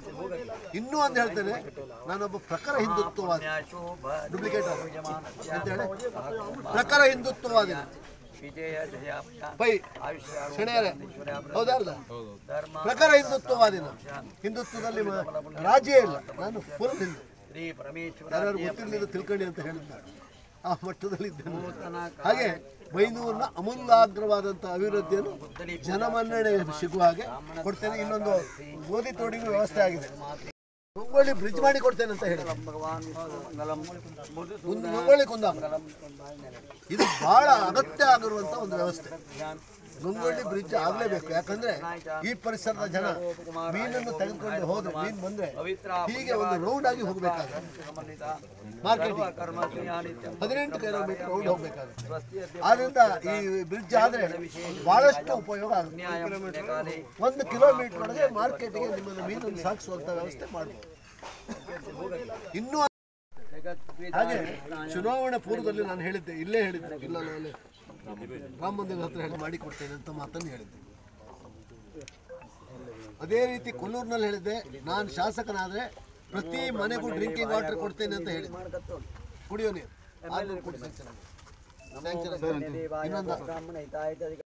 ಇನ್ನೂ ಒಂದು ಹೇಳ್ತೇನೆ ನಾನೊಬ್ಬ ಪ್ರಖರ ಹಿಂದುತ್ವವಾದಿ ಡೂಪ್ಲಿಕೇಟ್ ಅಂತ ಹೇಳಿ ಪ್ರಖರ ಹಿಂದುತ್ವವಾದಿ ಪೈ ಶೆಣೆಯರೆ ಹೌದಾ ಅಲ್ಲ ಪ್ರಖರ ಹಿಂದುತ್ವವಾದಿ ನಾನು ಹಿಂದುತ್ವದಲ್ಲಿ ಮ- ರಾಜ್ಯ ಇಲ್ಲ ನಾನು ಫುಲ್ ಹಿಂದೂ ಯಾರು ಗೊತ್ತಿರಲಿಲ್ಲ ತಿಳ್ಕೊಳ್ಳಿ ಅಂತ ಹೇಳಿದ್ದ ಆ ಮಟ್ಟದಲ್ಲಿ ಇದ್ದೇನೆ ಹಾಗೆ ಬೈನೂರಿನ ಅಮೂಲ್ಯಾಗ್ರವಾದಂಥ ಅಭಿವೃದ್ಧಿಯನ್ನು ಜನಮನ್ನಣೆ ಸಿಗುವ ಹಾಗೆ ಕೊಡ್ತೇನೆ ಇನ್ನೊಂದು ಗೋಧಿ ತೋಡಿಗೂ ವ್ಯವಸ್ಥೆ ಆಗಿದೆ ಮುಂಗೋಳಿ ಬ್ರಿಡ್ಜ್ ಮಾಡಿ ಕೊಡ್ತೇನೆ ಅಂತ ಹೇಳಿ ಒಂದು ಮುಂಗೋಳಿ ಕುಂದಾಪುರ ಇದು ಬಹಳ ಅಗತ್ಯ ಆಗಿರುವಂತ ಒಂದು ವ್ಯವಸ್ಥೆ ಗಂಗೊಳ್ಳಿ ಬ್ರಿಡ್ಜ್ ಆಗಲೇಬೇಕು ಯಾಕಂದ್ರೆ ಈ ಪರಿಸರದ ಜನ ಮೀನನ್ನು ತೆಗೆದುಕೊಂಡು ಹೋದ್ರೆ ಮೀನು ಬಂದ್ರೆ ಹೀಗೆ ಒಂದು ರೌಂಡ್ ಆಗಿ ಹೋಗ್ಬೇಕಾಗುತ್ತೆ ಮಾರ್ಕೆಟ್ ಹದಿನೆಂಟು ಕಿಲೋಮೀಟರ್ ರೌಂಡ್ ಹೋಗ್ಬೇಕಾಗುತ್ತೆ ಆದ್ರಿಂದ ಈ ಬ್ರಿಡ್ಜ್ ಆದ್ರೆ ಬಹಳಷ್ಟು ಉಪಯೋಗ ಆಗುತ್ತೆ ಒಂದು ಕಿಲೋಮೀಟರ್ ಒಳಗೆ ಮಾರ್ಕೆಟ್ಗೆ ನಿಮ್ಮನ್ನು ಮೀನನ್ನು ಸಾಗಿಸುವಂತ ವ್ಯವಸ್ಥೆ ಮಾಡಬಹುದು ಇನ್ನೂ ಹಾಗೆ ಚುನಾವಣೆ ಪೂರ್ವದಲ್ಲಿ ನಾನು ಹೇಳಿದ್ದೆ ಇಲ್ಲೇ ಹೇಳಿದ್ದೆ ಇಲ್ಲ ಅಲ್ಲಿ ರಾಮ ಮಂದಿರ ಹತ್ರ ಹೇಳಿ ಮಾಡಿಕೊಡ್ತೇನೆ ಅಂತ ಮಾತನ್ನು ಹೇಳಿದ್ದೆ ಅದೇ ರೀತಿ ಕೊಲ್ಲೂರಿನಲ್ಲಿ ಹೇಳಿದ್ದೆ ನಾನು ಶಾಸಕನಾದ್ರೆ ಪ್ರತಿ ಮನೆಗೂ ಡ್ರಿಂಕಿಂಗ್ ವಾಟರ್ ಕೊಡ್ತೇನೆ ಅಂತ ಹೇಳಿದ್ದೆ ಕುಡಿಯೋ ನೀರು ಆರ್ನೂರು ಕೋಟಿ ಸ್ಯಾಂಕ್ಷನ್ ಆಗಿದೆ. ಸ್ಯಾಂಕ್ಷನ್ ಆಗಿದೆ. ಇನ್ನೊಂದು